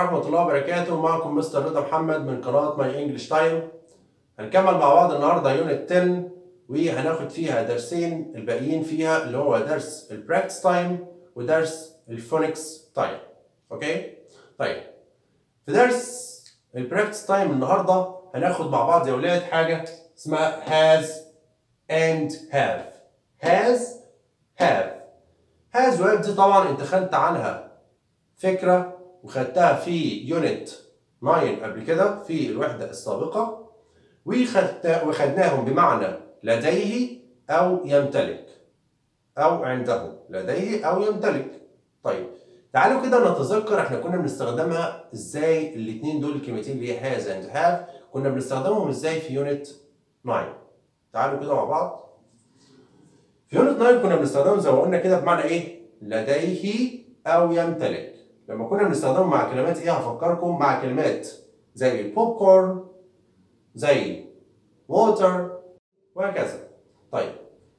ورحمة الله وبركاته معكم مستر رضا محمد من قناة ماي انجلش تايم هنكمل مع بعض النهاردة يونت 10 وهناخد فيها درسين الباقيين فيها اللي هو درس البراكتس تايم ودرس الفونكس تايم اوكي طيب في درس البراكتس تايم النهارده هناخد مع بعض يا ولاد حاجة اسمها has and have has have has وهاف دي طبعا انت خدت عنها فكرة وخدتها في يونت 9 قبل كده في الوحدة السابقة وخدت وخدناهم بمعنى لديه أو يمتلك أو عنده لديه أو يمتلك طيب تعالوا كده نتذكر احنا كنا بنستخدمها ازاي الاثنين دول الكلمتين اللي هي has and have كنا بنستخدمهم ازاي في يونت 9 تعالوا كده مع بعض في يونت 9 كنا بنستخدمهم زي ما قلنا كده بمعنى ايه لديه او يمتلك لما كنا بنستخدمهم مع كلمات ايه هفكركم مع كلمات زي البوب كورن زي ووتر وهكذا طيب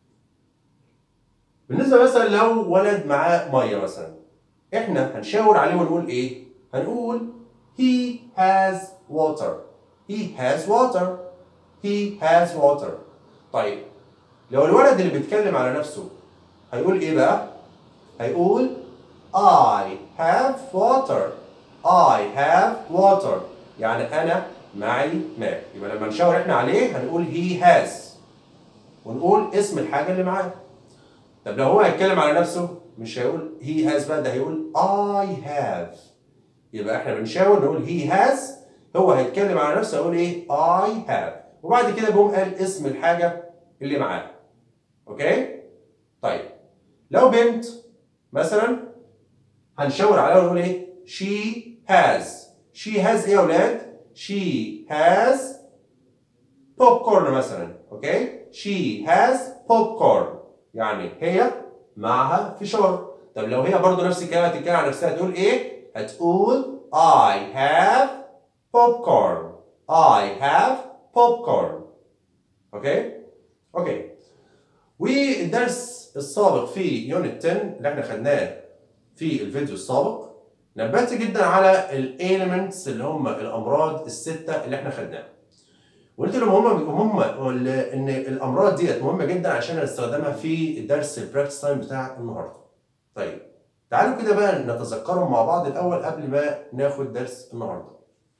بالنسبه مثلا لو ولد معاه ميه مثلا احنا هنشاور عليه ونقول ايه هنقول he has water he has water he has water طيب لو الولد اللي بيتكلم على نفسه هيقول ايه بقى هيقول I have water I have water يعني أنا معي ماء يبقى لما نشاور احنا عليه هنقول he has ونقول اسم الحاجة اللي معاه طب لو هو هيتكلم على نفسه مش هيقول he has بقى ده هيقول I have يبقى احنا بنشاور نقول he has هو هيتكلم على نفسه هيقول ايه I have وبعد كده بيقوم قال اسم الحاجة اللي معاه اوكي طيب لو بنت مثلا هنشاور عليها ونقول ايه she has she has ايه يا اولاد she has popcorn مثلا اوكي she has popcorn يعني هي معها فشار طب لو هي برضو نفس الكلام هتتكلم عن نفسها هتقول ايه هتقول I have popcorn I have popcorn اوكي اوكي والدرس السابق في يونت 10 اللي احنا خدناه في الفيديو السابق نبهت جدا على الاليمنتس اللي هم الامراض السته اللي احنا خدناها وقلت لهم هم هم ان الامراض ديت مهمه جدا عشان نستخدمها في درس البراكتس تايم بتاع النهارده طيب تعالوا كده بقى نتذكرهم مع بعض الاول قبل ما ناخد درس النهارده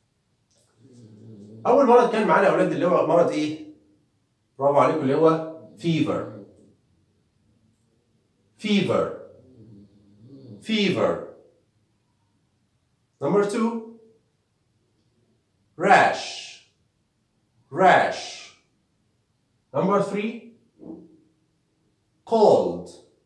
اول مرض كان معانا يا اولاد اللي هو مرض ايه برافو عليكم اللي هو فيفر fever fever number two rash rash number three cold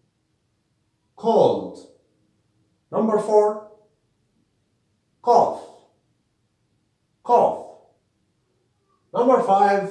cold number four cough cough number five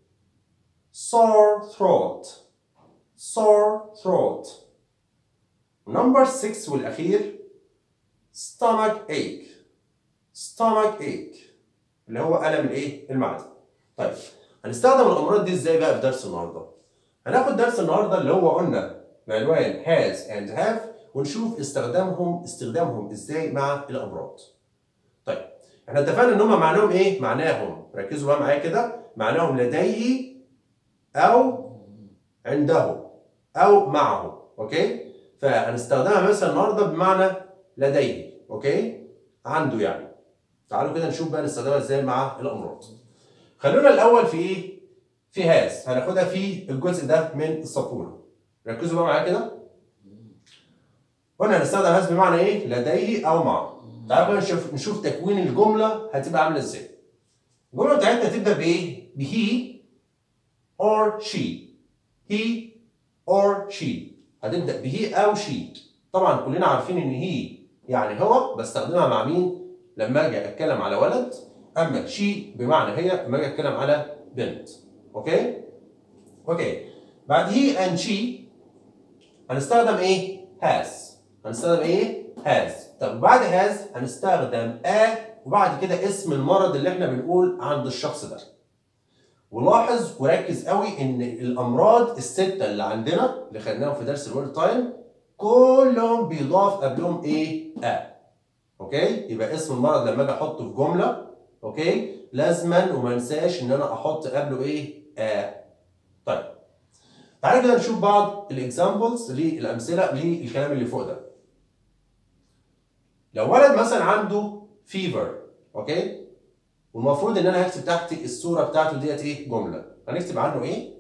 sore throat sore throat Number 6 والأخير stomach ache stomach ache اللي هو ألم الإيه؟ المعدة. طيب هنستخدم الأمراض دي إزاي بقى في درس النهاردة؟ هناخد درس النهاردة اللي هو قلنا بعنوان has and have ونشوف استخدامهم استخدامهم إزاي مع الأمراض. طيب احنا اتفقنا إن هم معناهم إيه؟ معناهم ركزوا بقى معايا كده معناهم لديه أو عنده أو معه أوكي؟ فهنستخدمها مثلا النهارده بمعنى لديه اوكي عنده يعني تعالوا كده نشوف بقى نستخدمها ازاي مع الامراض خلونا الاول في ايه في هاز هناخدها في الجزء ده من السطور ركزوا بقى معايا كده قلنا هنستخدم هاز بمعنى ايه لديه او معه تعالوا كده نشوف نشوف تكوين الجمله هتبقى عامله ازاي الجمله بتاعتنا هتبدا بايه بهي or she he or she هتبدا به او شي طبعا كلنا عارفين ان هي يعني هو بستخدمها مع مين لما اجي اتكلم على ولد اما شي بمعنى هي لما اجي اتكلم على بنت اوكي اوكي بعد هي اند شي هنستخدم ايه هاز هنستخدم ايه هاز طب بعد هاز هنستخدم ا وبعد كده اسم المرض اللي احنا بنقول عند الشخص ده ولاحظ وركز قوي ان الامراض السته اللي عندنا اللي خدناهم في درس الورد تايم كلهم بيضاف قبلهم ايه ا اوكي يبقى اسم المرض لما اجي احطه في جمله اوكي لازما وما انساش ان انا احط قبله ايه ا طيب تعالى كده نشوف بعض الاكزامبلز للامثله للكلام اللي فوق ده لو ولد مثلا عنده فيفر اوكي والمفروض ان انا هكتب تحت الصوره بتاعته ديت ايه جمله هنكتب عنه ايه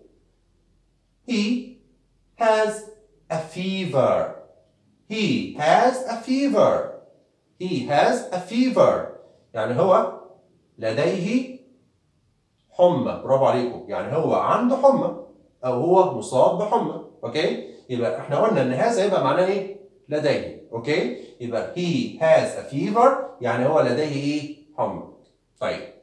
he has a fever he has a fever he has a fever يعني هو لديه حمى برافو عليكم يعني هو عنده حمى او هو مصاب بحمى اوكي يبقى احنا قلنا ان هذا يبقى معناه ايه لديه اوكي يبقى he has a fever يعني هو لديه ايه حمى طيب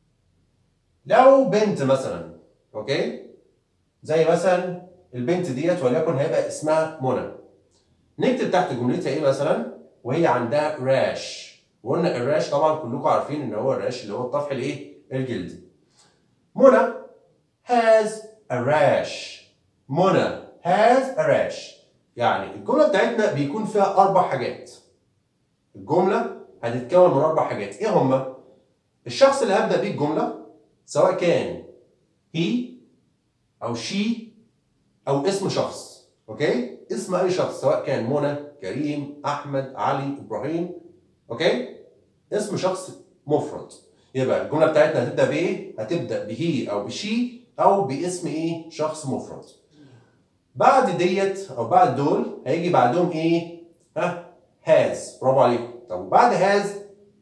لو بنت مثلا اوكي زي مثلا البنت ديت وليكن هيبقى اسمها منى نكتب تحت جملتها ايه مثلا وهي عندها راش وقلنا الراش طبعا كلكم عارفين ان هو الراش اللي هو الطفح الايه الجلدي منى has a rash منى has a rash يعني الجمله بتاعتنا بيكون فيها اربع حاجات الجمله هتتكون من اربع حاجات ايه هما الشخص اللي هبدا بيه الجمله سواء كان he او she او اسم شخص اوكي اسم اي شخص سواء كان منى كريم احمد علي ابراهيم اوكي اسم شخص مفرد يبقى الجمله بتاعتنا هتبدا بايه هتبدا بهي او بشي او باسم ايه شخص مفرد بعد ديت او بعد دول هيجي بعدهم ايه ها هاز برافو عليكم طب وبعد هاز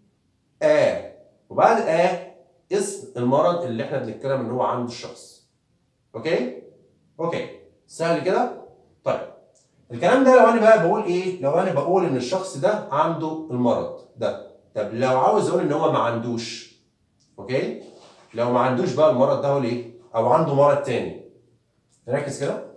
ا وبعد ا اسم المرض اللي احنا بنتكلم ان هو عند الشخص اوكي اوكي سهل كده طيب الكلام ده لو انا بقى بقول ايه لو انا بقول ان الشخص ده عنده المرض ده طب لو عاوز اقول ان هو ما عندوش اوكي لو ما عندوش بقى المرض ده هو ايه او عنده مرض تاني ركز كده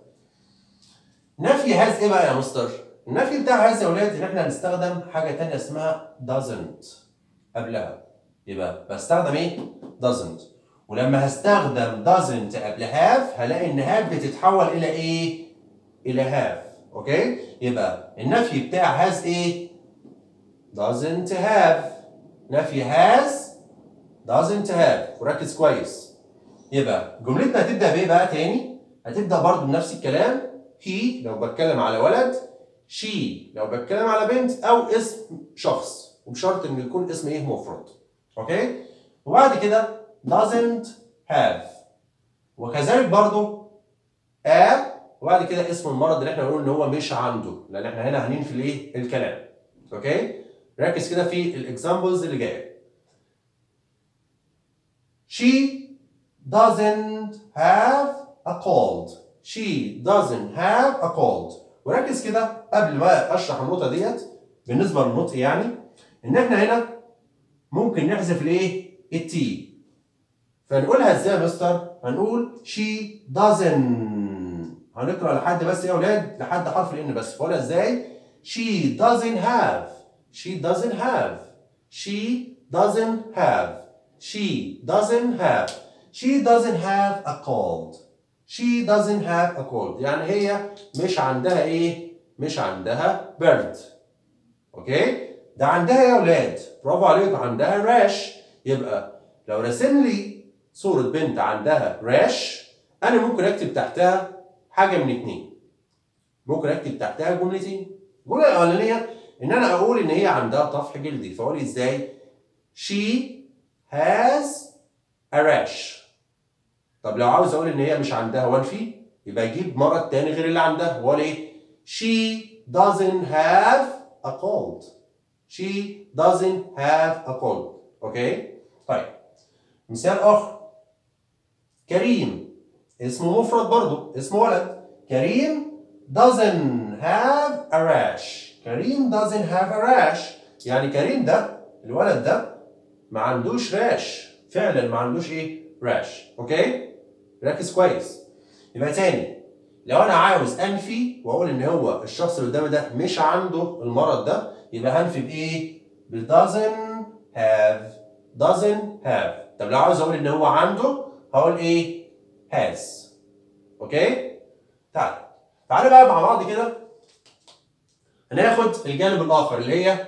نفي هاز ايه بقى يا مستر النفي بتاع هاز يا اولاد ان احنا هنستخدم حاجه تانية اسمها doesn't قبلها يبقى بستخدم ايه doesn't ولما هستخدم doesn't قبل have هلاقي ان have بتتحول الى ايه الى have اوكي يبقى النفي بتاع has ايه doesn't have نفي has doesn't have وركز كويس يبقى جملتنا هتبدا بايه بقى تاني هتبدا برضو بنفس الكلام he لو بتكلم على ولد she لو بتكلم على بنت او اسم شخص وبشرط انه يكون اسم ايه مفرد اوكي وبعد كده doesn't have وكذلك برضو a وبعد كده اسم المرض اللي احنا بنقول ان هو مش عنده لان احنا هنا هننفي الايه الكلام اوكي ركز كده في الاكزامبلز اللي جايه she doesn't have a cold she doesn't have a cold وركز كده قبل ما اشرح النقطه ديت بالنسبه للنطق يعني ان احنا هنا ممكن نحذف الايه التي فنقولها ازاي يا مستر هنقول she doesn't هنقرا لحد بس يا اولاد لحد حرف الان بس فقولها ازاي she doesn't have she doesn't have she doesn't have she doesn't have she doesn't have a cold she doesn't have a cold يعني هي مش عندها ايه مش عندها برد اوكي ده عندها يا اولاد برافو عليكم عندها راش يبقى لو رسم لي صورة بنت عندها راش انا ممكن اكتب تحتها حاجة من اتنين ممكن اكتب تحتها جملتين الجملة الاولانية ان انا اقول ان هي عندها طفح جلدي فاقول ازاي she has a rash طب لو عاوز اقول ان هي مش عندها وانفي يبقى اجيب مرض تاني غير اللي عندها واقول ايه she doesn't have a cold she doesn't have a cold اوكي طيب مثال اخر كريم اسمه مفرد برضو اسمه ولد كريم doesn't have a rash كريم doesn't have a rash يعني كريم ده الولد ده ما عندوش راش فعلا ما عندوش ايه راش اوكي ركز كويس يبقى تاني لو انا عاوز انفي واقول ان هو الشخص اللي قدامي ده مش عنده المرض ده يبقى هنفي بايه ب doesn't have doesn't have طب لو عاوز اقول ان هو عنده هقول ايه has اوكي تعال تعالى بقى مع بعض كده هناخد الجانب الاخر اللي هي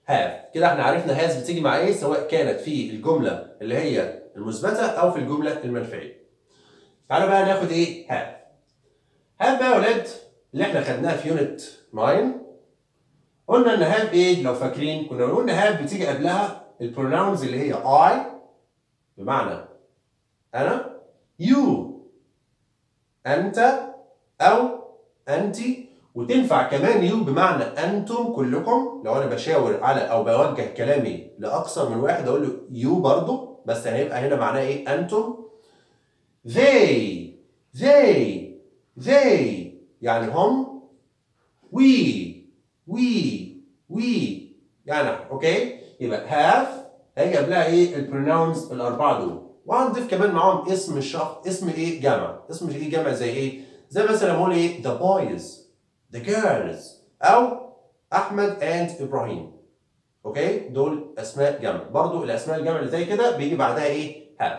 have كده احنا عرفنا has بتيجي مع ايه سواء كانت في الجمله اللي هي المثبته او في الجمله المنفيه تعالوا بقى ناخد ايه have have بقى يا ولاد اللي احنا خدناها في يونت 9 قلنا ان have ايه لو فاكرين كنا بنقول ان have بتيجي قبلها البروناونز اللي هي I بمعنى انا you انت او انت وتنفع كمان يو بمعنى انتم كلكم لو انا بشاور على او بوجه كلامي لاكثر من واحد اقول له يو برضه بس هيبقى هنا معناه ايه انتم they they they يعني هم we we we يعني اوكي يبقى have هيجي قبلها ايه البروناونز الاربعه دول وهنضيف كمان معاهم اسم الشخص اسم ايه جمع اسم ايه جمع زي ايه زي مثلا بقول ايه the boys the girls او احمد and ابراهيم اوكي دول اسماء جمع برضو الاسماء الجمع اللي زي كده بيجي بعدها ايه have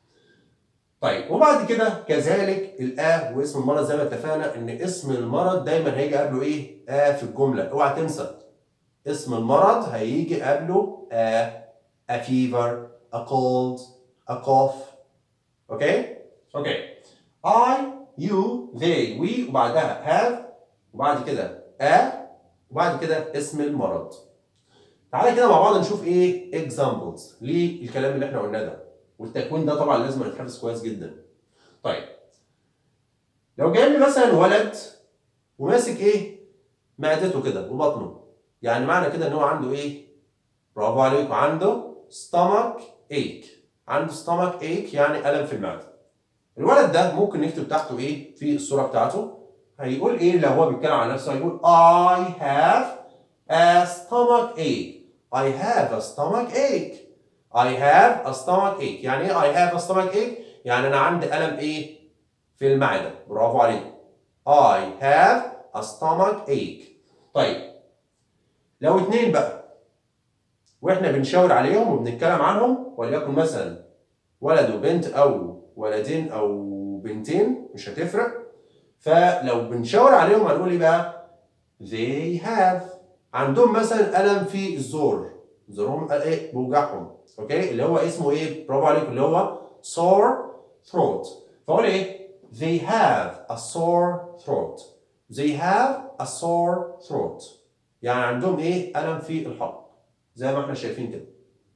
طيب وبعد كده كذلك الآ واسم المرض زي ما اتفقنا ان اسم المرض دايما هيجي قبله ايه آ في الجمله اوعى تنسى اسم المرض هيجي قبله آ a fever a cold a cough اوكي اوكي I you they we وبعدها have وبعد كده a وبعد كده اسم المرض تعالى كده مع بعض نشوف ايه examples للكلام اللي احنا قلناه ده والتكوين ده طبعا لازم يتحفظ كويس جدا طيب لو جاي لي مثلا ولد وماسك ايه معدته كده وبطنه يعني معنى كده ان هو عنده ايه برافو عليك عنده stomach ache عنده stomach ache يعني الم في المعده الولد ده ممكن نكتب تحته ايه في الصوره بتاعته هيقول ايه لو هو بيتكلم عن نفسه هيقول I have a stomach ache I have a stomach ache I have a stomach ache يعني ايه I have a stomach ache يعني انا عندي الم ايه في المعده برافو عليك I have a stomach ache طيب لو اتنين بقى واحنا بنشاور عليهم وبنتكلم عنهم وليكن مثلا ولد وبنت او ولدين او بنتين مش هتفرق فلو بنشاور عليهم هنقول ايه بقى they have عندهم مثلا الم في الزور زورهم ايه بوجعهم اوكي اللي هو اسمه ايه برافو عليكم اللي هو sore throat فاقول ايه they have a sore throat they have a sore throat يعني عندهم ايه الم في الحلق زي ما احنا شايفين كده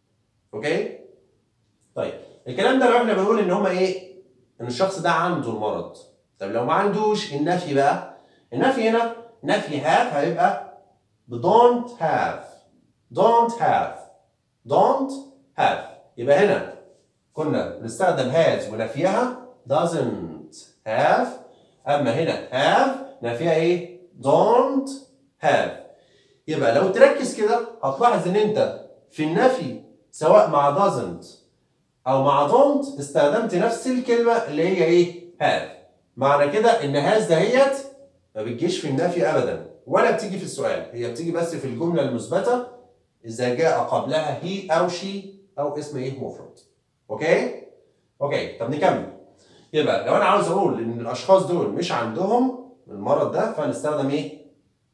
اوكي طيب الكلام ده لو احنا بنقول ان هما ايه ان الشخص ده عنده المرض طب لو ما عندوش النفي بقى النفي هنا نفي have هيبقى don't have don't have don't have يبقى هنا كنا بنستخدم has ونفيها doesn't have اما هنا have نفيها ايه don't have يبقى لو تركز كده هتلاحظ ان انت في النفي سواء مع doesn't او مع don't استخدمت نفس الكلمه اللي هي ايه have معنى كده ان has دهيت ما بتجيش في النفي ابدا ولا بتيجي في السؤال هي بتيجي بس في الجمله المثبته اذا جاء قبلها he او she او اسم ايه مفرد اوكي اوكي طب نكمل يبقى لو انا عاوز اقول ان الاشخاص دول مش عندهم المرض ده فنستخدم ايه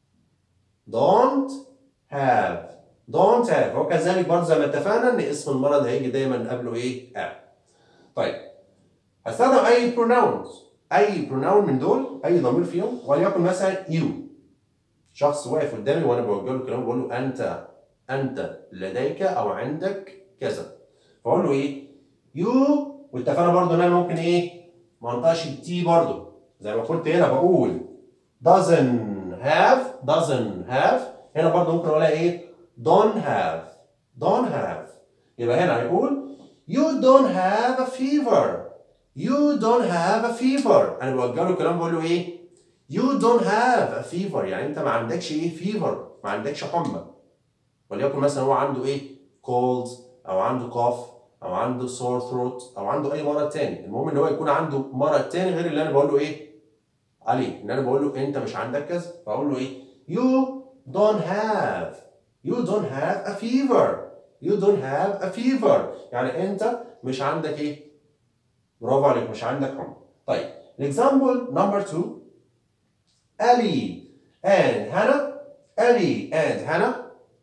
don't have don't have وكذلك برضه زي ما اتفقنا ان اسم المرض هيجي دايما قبله ايه have طيب هستخدم اي pronouns اي pronoun من دول اي ضمير فيهم وليكن مثلا you شخص واقف قدامي وانا بوجه له كلام بقول له انت انت لديك او عندك كذا فاقول له ايه you واتفقنا برضه ان انا ممكن ايه ما انطقش التي برضه زي ما كنت هنا بقول doesn't have doesn't have هنا برضه ممكن اقولها ايه don't have don't have يبقى هنا هيقول you don't have a fever you don't have a fever انا بوجه له كلام بقول له ايه you don't have a fever يعني انت ما عندكش ايه fever ما عندكش حمى وليكن مثلا هو عنده ايه cold او عنده cough او عنده sore throat او عنده اي مرض تاني المهم ان هو يكون عنده مرض تاني غير اللي انا بقول له ايه عليه ان انا بقول له انت مش عندك كذا فاقول له ايه you don't have you don't have a fever you don't have a fever يعني انت مش عندك ايه برافو عليك مش عندك حمى طيب example number two Ali and Hannah Ali and Hannah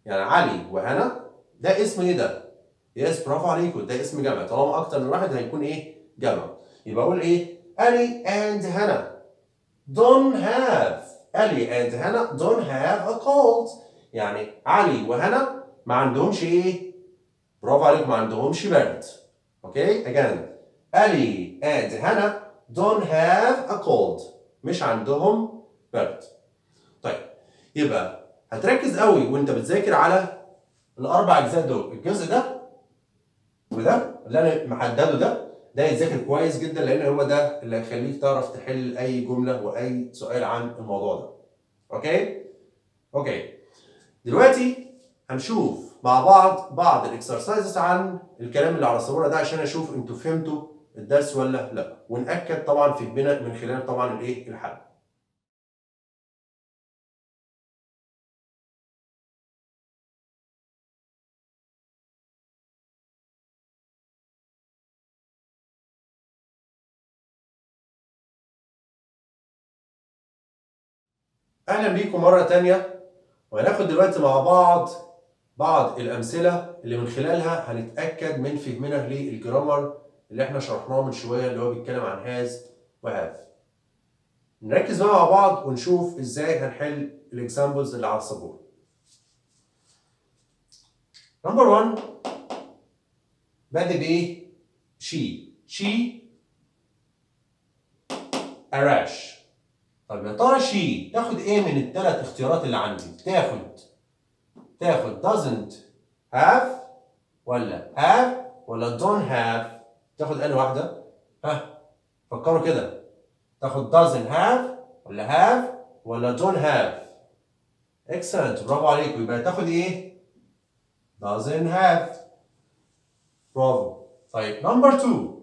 يعني علي وهنا ده اسم ايه ده؟ يس برافو عليكم ده اسم جمع طالما اكتر من واحد هيكون ايه؟ جمع يبقى اقول ايه؟ علي and هنا don't have علي and هنا don't have a cold يعني علي وهنا ما عندهمش ايه؟ برافو عليكم ما عندهمش برد اوكي again علي and هنا don't have a cold مش عندهم برد طيب يبقى هتركز قوي وانت بتذاكر على الاربع اجزاء دول الجزء ده وده اللي انا محدده ده ده يتذاكر كويس جدا لان هو ده اللي هيخليك تعرف تحل اي جمله واي سؤال عن الموضوع ده اوكي اوكي دلوقتي هنشوف مع بعض بعض الاكسرسايزز عن الكلام اللي على السبوره ده عشان اشوف انتوا فهمتوا الدرس ولا لا ونأكد طبعا فهمنا من خلال طبعا الايه الحل اهلا بيكم مره تانية وهناخد دلوقتي مع بعض بعض الامثله اللي من خلالها هنتاكد من فهمنا للجرامر اللي احنا شرحناه من شويه اللي هو بيتكلم عن هاز وهاف نركز بقى مع بعض ونشوف ازاي هنحل الاكزامبلز اللي على السبوره نمبر 1 بادئ بايه شي شي اراش طب يا ترى شي تاخد ايه من الثلاث اختيارات اللي عندي تاخد تاخد doesn't have ولا have ولا don't have تاخد انهي واحده ها فكروا كده تاخد doesn't have ولا have ولا don't have excellent برافو عليكم يبقى تاخد ايه doesn't have برافو طيب نمبر 2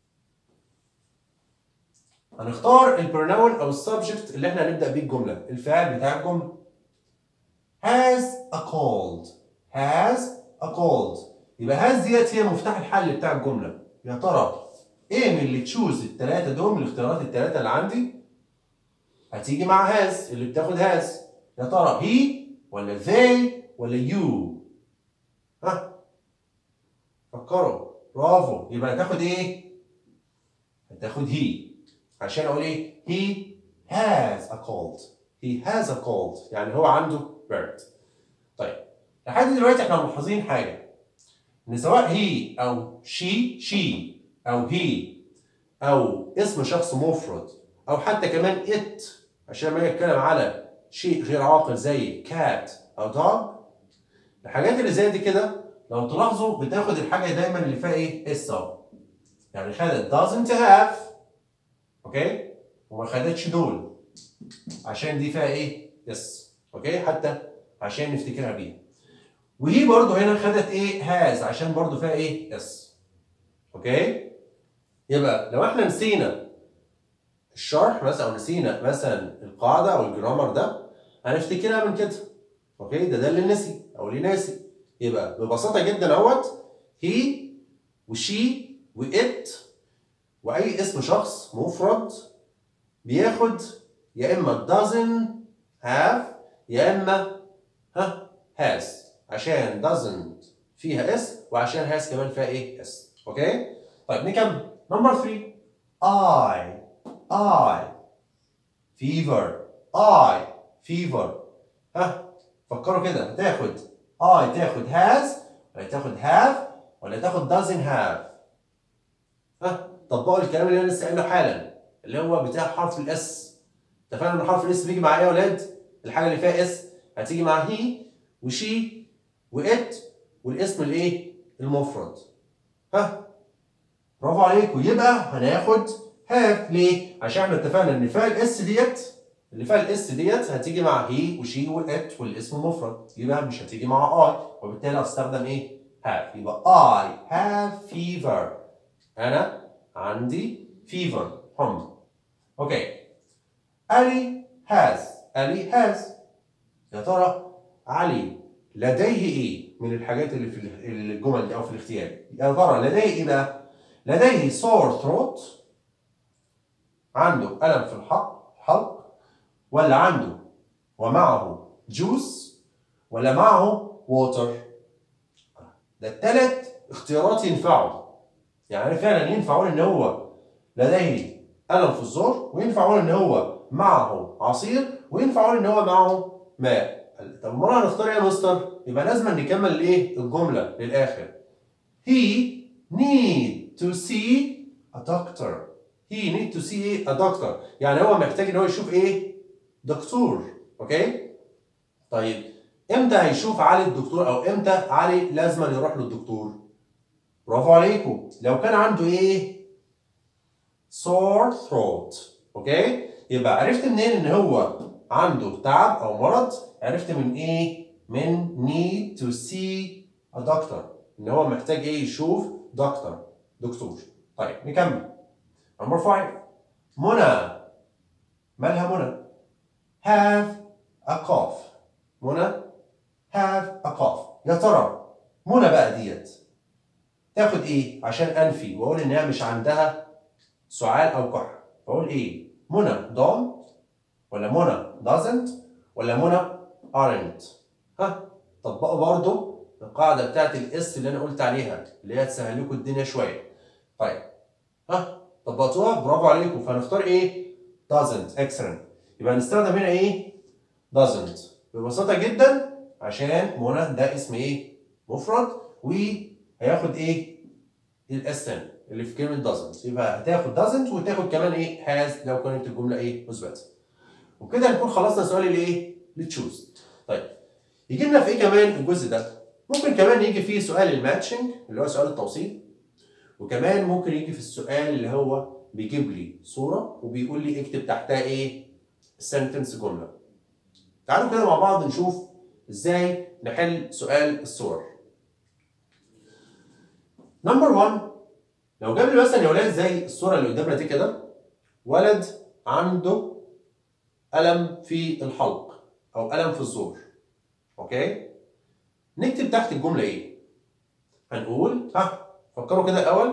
هنختار البروناون او السبجكت اللي احنا هنبدا بيه الجمله الفعل بتاع الجمله has a cold has a cold يبقى has ديت هي مفتاح الحل بتاع الجمله يا ترى ايه من اللي تشوز الثلاثه دول من الاختيارات الثلاثه اللي عندي هتيجي مع has اللي بتاخد has يا ترى he ولا they ولا you ها فكروا برافو يبقى هتاخد ايه هتاخد he عشان اقول ايه he has a cold he has a cold يعني هو عنده برد طيب لحد دلوقتي احنا ملاحظين حاجه ان سواء هي او she she او he او اسم شخص مفرد او حتى كمان it عشان ما اتكلم على شيء غير عاقل زي cat او dog الحاجات اللي زي دي كده لو تلاحظوا بتاخد الحاجه دايما اللي فيها ايه اس اهو يعني خدت doesn't have اوكي وما خدتش دول عشان دي فيها ايه اس اوكي حتى عشان نفتكرها بيها وهي برضو هنا خدت ايه هاز عشان برضو فيها ايه اس اوكي يبقى لو احنا نسينا الشرح مثلا او نسينا مثلا القاعده او الجرامر ده هنفتكرها من كده اوكي ده ده اللي نسي او اللي ناسي يبقى ببساطه جدا اهوت هي وشي وات واي اسم شخص مفرد بياخد يا اما doesn't have يا اما ها has عشان doesn't فيها اس وعشان has كمان فيها ايه اس اوكي طيب نكمل نمبر 3 I I fever I fever ها فكروا كده هتاخد I تاخد has ولا تاخد have ولا تاخد doesn't have ها طبقوا الكلام اللي انا لسه قايله حالا اللي هو بتاع حرف الاس اتفقنا ان حرف الاس بيجي مع ايه يا ولاد؟ الحاجه اللي فيها اس هتيجي مع هي وشي وات والاسم الايه؟ المفرد ها برافو عليكم يبقى هناخد هاف ليه؟ عشان احنا اتفقنا ان فيها الاس ديت اللي فيها الاس ديت هتيجي مع هي وشي وات والاسم المفرد يبقى مش هتيجي مع اي وبالتالي هستخدم ايه؟ هاف يبقى I have fever انا عندي fever حمى اوكي علي has علي has يا ترى علي لديه ايه من الحاجات اللي في الجمل دي او في الاختيار يا ترى لديه ايه بقى لديه sore throat عنده ألم في الحلق حلق ولا عنده ومعه جوس ولا معه water ده الثلاث اختيارات ينفعوا يعني فعلا ينفع اقول ان هو لديه ألم في الزور وينفع اقول ان هو معه عصير وينفع اقول ان هو معه ماء طب امال هنختار ايه يا مستر؟ يبقى لازم نكمل الايه؟ الجمله للاخر. He need to see a doctor. He need to see ايه؟ a doctor. يعني هو محتاج ان هو يشوف ايه؟ دكتور. اوكي؟ طيب امتى هيشوف علي الدكتور او امتى علي لازم يروح للدكتور؟ برافو عليكم. لو كان عنده ايه؟ sore throat. اوكي؟ يبقى عرفت منين ان هو عنده تعب او مرض عرفت من ايه من need to see a doctor ان هو محتاج ايه يشوف دكتور دكتور طيب نكمل نمبر 5 منى مالها منى have a cough منى have a cough يا ترى منى بقى ديت تاخد ايه عشان انفي واقول ان هي مش عندها سعال او كحه فاقول ايه منى don't ولا منى doesn't ولا منى aren't ها طبقوا برضو القاعدة بتاعت الاس اللي انا قلت عليها اللي هي تسهل لكم الدنيا شوية طيب ها طبقتوها برافو عليكم فهنختار ايه doesn't excellent يبقى هنستخدم هنا ايه doesn't ببساطة جدا عشان منى ده اسم ايه مفرد وهياخد ايه الاس اللي في كلمة doesn't يبقى هتاخد doesn't وتاخد كمان ايه has لو كانت الجملة ايه مثبتة وبكده نكون خلصنا سؤال الايه؟ للتشوز. طيب يجي لنا في ايه كمان الجزء ده؟ ممكن كمان يجي فيه سؤال الماتشنج اللي هو سؤال التوصيل وكمان ممكن يجي في السؤال اللي هو بيجيب لي صوره وبيقول لي اكتب تحتها ايه؟ سنتنس جمله. تعالوا كده مع بعض نشوف ازاي نحل سؤال الصور. نمبر 1 لو جاب لي مثلا يا ولاد زي الصوره اللي قدامنا دي كده ولد عنده ألم في الحلق أو ألم في الزور أوكي نكتب تحت الجملة إيه هنقول ها فكروا كده الأول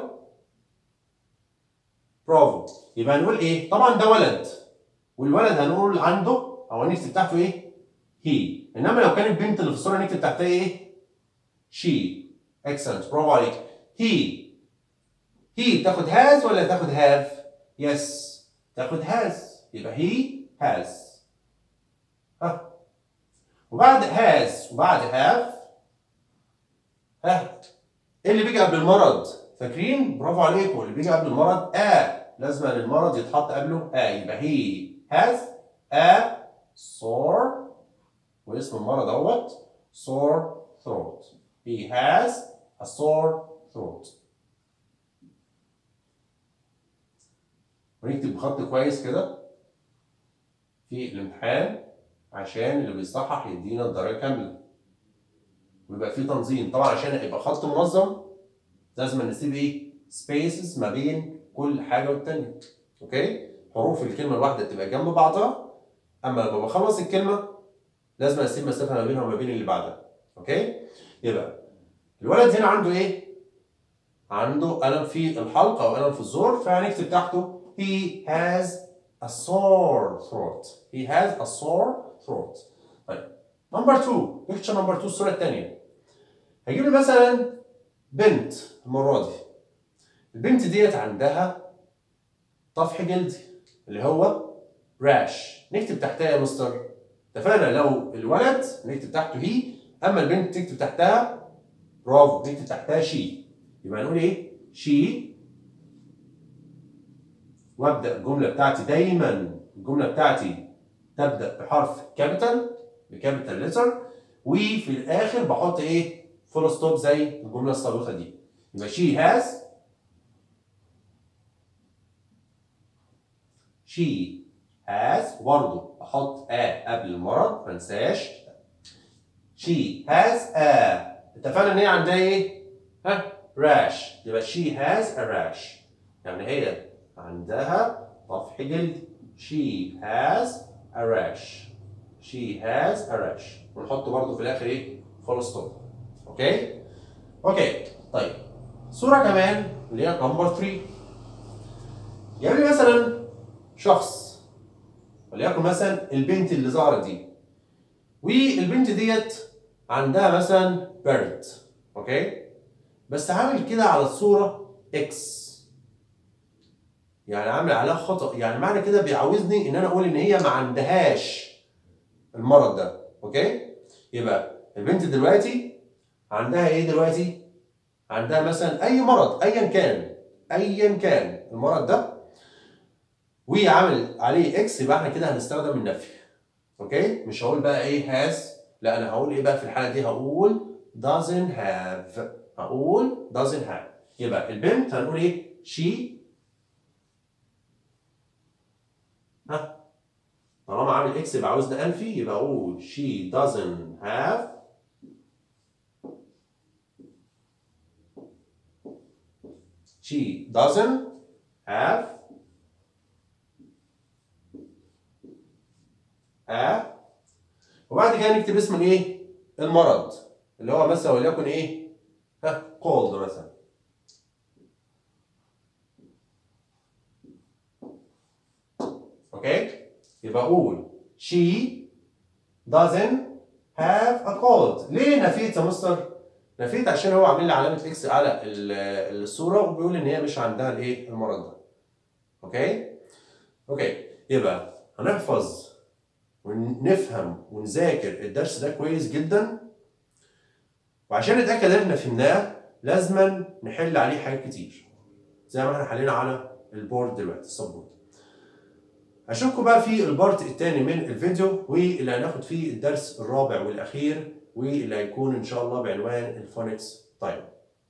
برافو يبقى هنقول إيه طبعا ده ولد والولد هنقول عنده أو هنكتب تحته إيه هي إنما لو كانت بنت اللي في الصورة نكتب تحتها إيه شي excellent برافو عليك هي هي تاخد هاز ولا تاخد هاف يس تاخد هاز يبقى هي has ها وبعد has وبعد have ها ايه اللي بيجي قبل المرض فاكرين برافو عليكم اللي بيجي قبل المرض ا لازم المرض يتحط قبله ا يبقى he has a sore واسم المرض اهوت sore throat he has a sore throat ونكتب بخط كويس كده في الامتحان عشان اللي بيصحح يدينا الدرجه كامله ويبقى في تنظيم طبعا عشان يبقى خط منظم لازم نسيب ايه سبيسز ما بين كل حاجه والتانيه اوكي حروف الكلمه الواحده تبقى جنب بعضها اما لما بخلص الكلمه لازم اسيب مسافه ما بينها وما بين اللي بعدها اوكي يبقى الولد هنا عنده ايه عنده الم في الحلق او الم في الزور فهنكتب تحته he has a sore throat. He has a sore throat. طيب نمبر 2 picture نمبر 2 الصورة الثانية. هيجيب لي مثلا بنت المرة دي. البنت ديت عندها طفح جلدي اللي هو راش. نكتب تحتها يا مستر. اتفقنا لو الولد نكتب تحته هي اما البنت تكتب تحتها برافو نكتب تحتها شي. يبقى نقول ايه؟ شي وابدا الجمله بتاعتي دايما الجمله بتاعتي تبدا بحرف كابيتال بكابيتال لتر وفي الاخر بحط ايه فول ستوب زي الجمله السابقه دي يبقى she has she has برضه احط a قبل المرض ما انساش she has a اتفقنا ان هي عندها ايه؟ ها rash يبقى she has a rash يعني هي عندها طفح جلدي she has a rash she has a rash ونحط برضه في الاخر ايه فول ستوب اوكي اوكي طيب صوره كمان اللي هي نمبر 3 يعني مثلا شخص وليكن مثلا البنت اللي ظهرت دي والبنت ديت عندها مثلا bird اوكي بس عامل كده على الصوره اكس يعني عامل عليها خطا يعني معنى كده بيعوزني ان انا اقول ان هي ما عندهاش المرض ده اوكي يبقى البنت دلوقتي عندها ايه دلوقتي عندها مثلا اي مرض ايا كان ايا كان المرض ده وعامل عليه اكس يبقى احنا كده هنستخدم النفي اوكي مش هقول بقى ايه هاز لا انا هقول ايه بقى في الحاله دي هقول doesn't have هقول doesn't have يبقى البنت هنقول ايه she ها طالما عامل اكس يبقى عاوزنا انفي يبقى اقول she doesn't have she doesn't have a وبعد كده نكتب اسم الايه؟ المرض اللي هو مثلا وليكن ايه؟ ها cold مثلا اوكي؟ يبقى اقول she doesn't have a cold ليه نفيت يا مستر؟ نفيت عشان هو عامل لي علامه اكس على ال- الصوره وبيقول ان هي مش عندها الايه؟ المرض ده. اوكي؟ اوكي يبقى هنحفظ ونفهم ونذاكر الدرس ده كويس جدا وعشان نتاكد ان احنا فهمناه لازما نحل عليه حاجات كتير زي ما احنا حلينا على البورد دلوقتي السبورد اشوفكم بقى في البارت الثاني من الفيديو واللي هناخد فيه الدرس الرابع والاخير واللي هيكون ان شاء الله بعنوان الفونكس تايم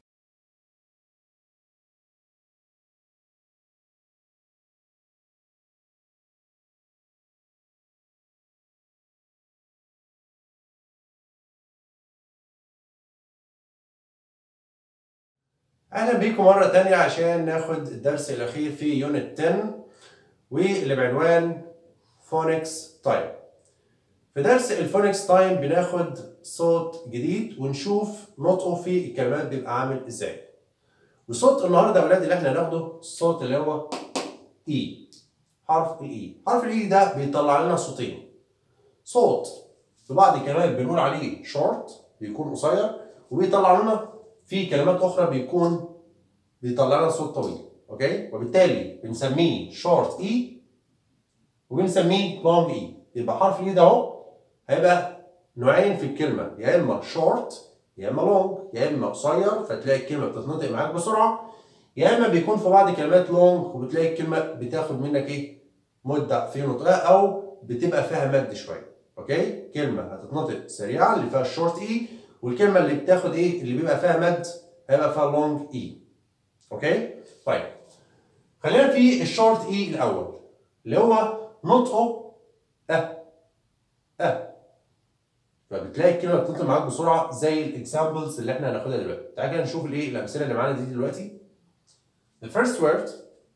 اهلا بيكم مره تانية عشان ناخد الدرس الاخير في يونت 10 واللي بعنوان فونكس تايم في درس الفونكس تايم بناخد صوت جديد ونشوف نطقه في الكلمات بيبقى عامل ازاي وصوت النهارده يا اولاد اللي احنا هناخده الصوت اللي هو اي حرف الاي حرف الاي ده بيطلع لنا صوتين صوت في بعض الكلمات بنقول عليه شورت بيكون قصير وبيطلع لنا في كلمات اخرى بيكون بيطلع لنا صوت طويل اوكي وبالتالي بنسميه شورت اي وبنسميه لونج اي يبقى حرف الاي ده اهو هيبقى نوعين في الكلمه يا اما شورت يا اما لونج يا اما قصير فتلاقي الكلمه بتتنطق معاك بسرعه يا اما بيكون في بعض الكلمات لونج وبتلاقي الكلمه بتاخد منك ايه مده في نطقها او بتبقى فيها مد شويه اوكي كلمه هتتنطق سريعه اللي فيها الشورت اي والكلمه اللي بتاخد ايه اللي بيبقى فيها مد هيبقى فيها لونج اي اوكي طيب خلينا في الشورت اي الاول اللي هو نطقه اه اه فبتلاقي الكلمه بتنطق معاك بسرعه زي الاكزامبلز اللي احنا هناخدها دلوقتي تعالى كده نشوف الايه الامثله اللي معانا دي دلوقتي The first word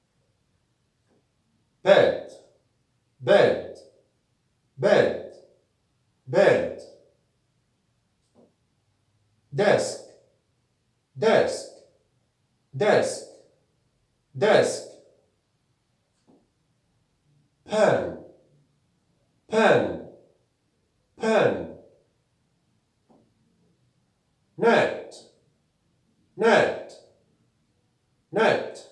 bed bed bed bed desk desk desk desk pen pen pen net net net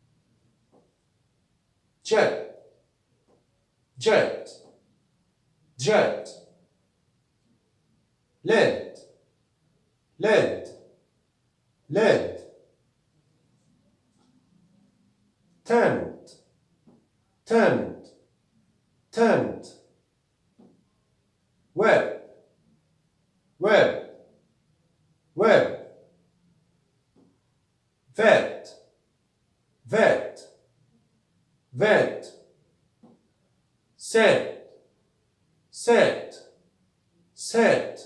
jet jet jet lead lead lead tent tent tent web web web vet vet vet set set set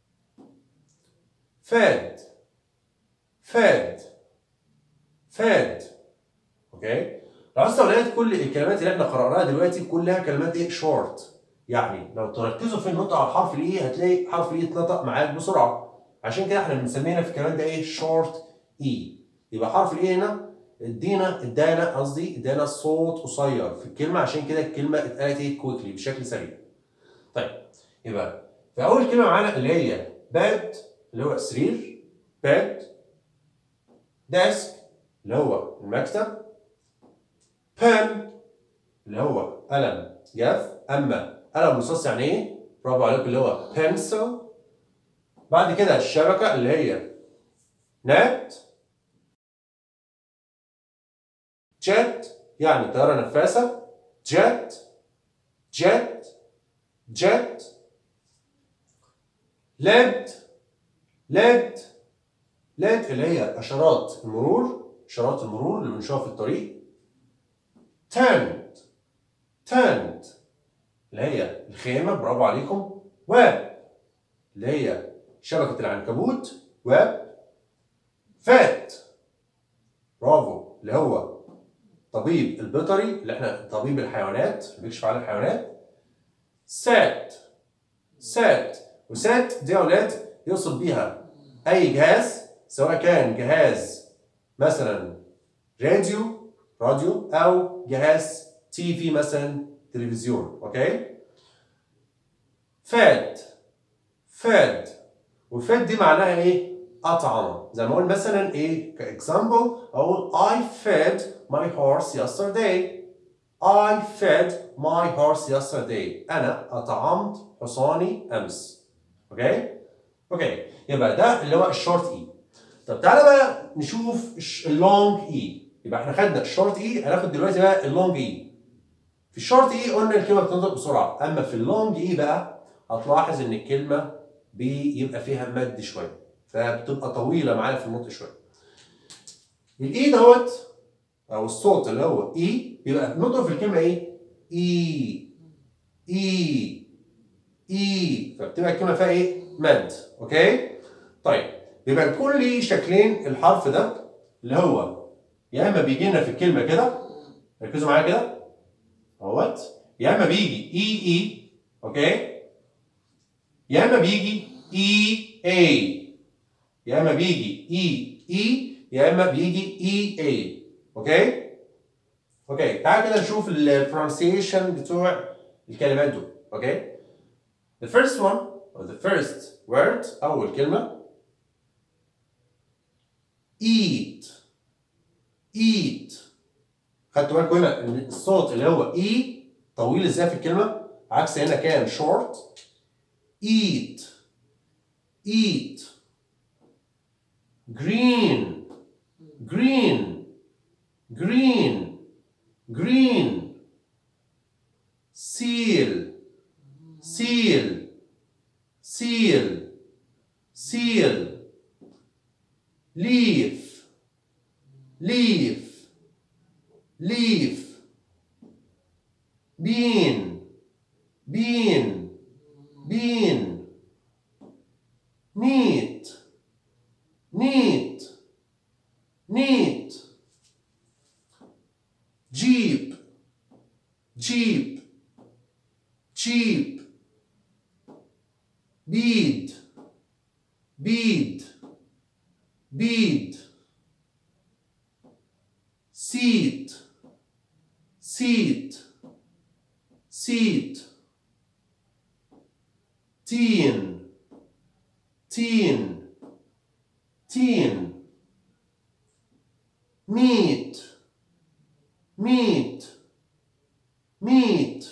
fed fed fed اوكي لاحظت يا اولاد كل الكلمات اللي احنا قرأناها دلوقتي كلها كلمات ايه شورت يعني لو تركزوا في النطق على الحرف الاي هتلاقي حرف الاي اتنطق معاك بسرعه عشان كده احنا بنسميها في الكلام ده ايه شورت اي يبقى حرف الاي هنا ادينا ادانا قصدي ادانا صوت قصير في الكلمه عشان كده الكلمه اتقالت ايه كويكلي بشكل سريع طيب يبقى في اول كلمه معانا اللي هي bed اللي هو سرير bed desk اللي هو المكتب pen اللي هو قلم جاف اما قلم رصاص يعني ايه؟ برافو عليكم اللي هو pencil بعد كده الشبكه اللي هي net jet يعني طياره نفاثه jet jet jet led led led اللي هي اشارات المرور اشارات المرور اللي بنشوفها في الطريق tent tent اللي هي الخيمة برافو عليكم web اللي هي شبكة العنكبوت web vet برافو اللي هو طبيب البيطري اللي احنا طبيب الحيوانات اللي بيكشف على الحيوانات set set وسات دي يا اولاد يقصد بيها اي جهاز سواء كان جهاز مثلا راديو راديو او جهاز تي في مثلا تلفزيون اوكي فاد فاد وفاد دي معناها ايه اطعم زي ما اقول مثلا ايه كاكزامبل اقول I fed my horse yesterday I fed my horse yesterday انا اطعمت حصاني امس اوكي اوكي يبقى ده اللي هو الشورت اي طب تعالى بقى نشوف اللونج اي يبقى احنا خدنا الشورت اي هناخد دلوقتي بقى اللونج اي في الشورت اي قلنا الكلمه بتنطق بسرعه اما في اللونج اي بقى هتلاحظ ان الكلمه بيبقى فيها مد شويه فبتبقى طويله معانا في النطق شويه الاي دوت او الصوت اللي هو اي بيبقى نطق في الكلمه ايه اي اي اي فبتبقى الكلمه فيها ايه مد اوكي طيب بيبقى يكون لي شكلين الحرف ده اللي هو يا اما بيجي لنا في الكلمه كده ركزوا معايا كده اهوت يا اما بيجي اي اي اوكي يا اما بيجي اي اي يا اما بيجي اي اي يا اما بيجي اي اي اوكي اوكي تعال كده نشوف البرونسيشن بتوع الكلمات دول اوكي the first one or the first word اول كلمه eat eat خدتوا بالكم هنا ان الصوت اللي هو اي طويل ازاي في الكلمه عكس هنا كان short eat eat green green green green seal seal seal seal leaf leaf leaf bean bean bean neat neat neat jeep jeep cheap bead bead bead seat seat seat teen teen teen meat meat meat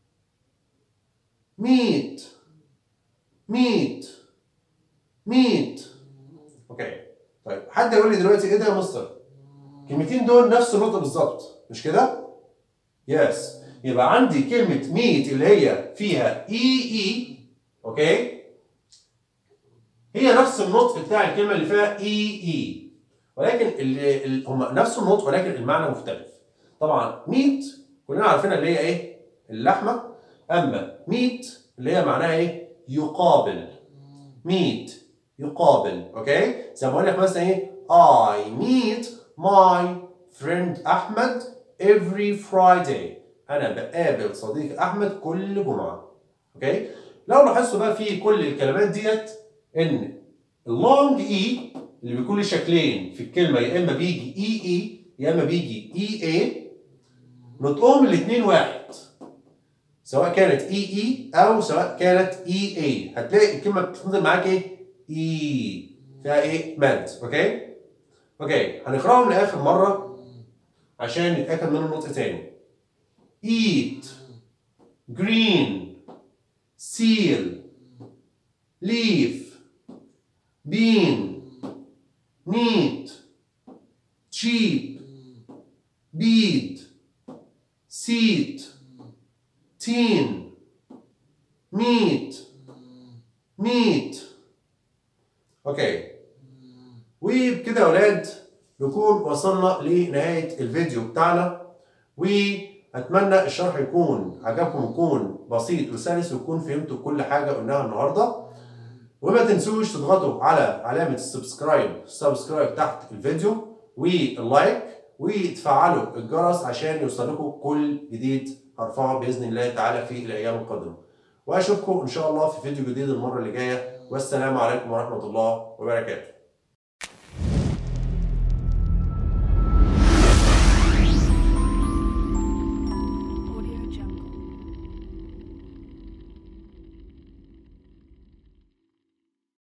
meat meat meat اوكي طيب حد يقول لي دلوقتي ايه ده يا مستر الكلمتين دول نفس النطق بالظبط مش كده يس يبقى عندي كلمة ميت اللي هي فيها اي اي اوكي هي نفس النطق بتاع الكلمة اللي فيها اي اي ولكن اللي ال- هم نفس النطق ولكن المعنى مختلف طبعا ميت كلنا عارفينها اللي هي ايه اللحمة اما ميت اللي هي معناها ايه يقابل ميت يقابل اوكي زي ما اقول لك مثلا ايه I meet my friend احمد every Friday انا بقابل صديقي احمد كل جمعه اوكي لو لاحظتوا بقى في كل الكلمات ديت ان اللونج اي اللي بيكون له شكلين في الكلمه يا اما بيجي اي اي يا اما بيجي اي اي نطقهم الاثنين واحد سواء كانت اي اي او سواء كانت اي اي هتلاقي الكلمه بتنطق معاك ايه اي فيها ايه مد اوكي اوكي هنقراهم لاخر مره عشان نتاكد من النطق تاني eat green seal leaf bean neat cheap bead seat teen meat meat اوكي وبكده يا اولاد نكون وصلنا لنهايه الفيديو بتاعنا واتمنى الشرح يكون عجبكم يكون بسيط وسلس ويكون فهمتوا كل حاجه قلناها النهارده وما تنسوش تضغطوا على علامه السبسكرايب سبسكرايب تحت الفيديو واللايك وتفعلوا الجرس عشان يوصلكم كل جديد هرفعه باذن الله تعالى في الايام القادمه واشوفكم ان شاء الله في فيديو جديد المره اللي جايه والسلام عليكم ورحمه الله وبركاته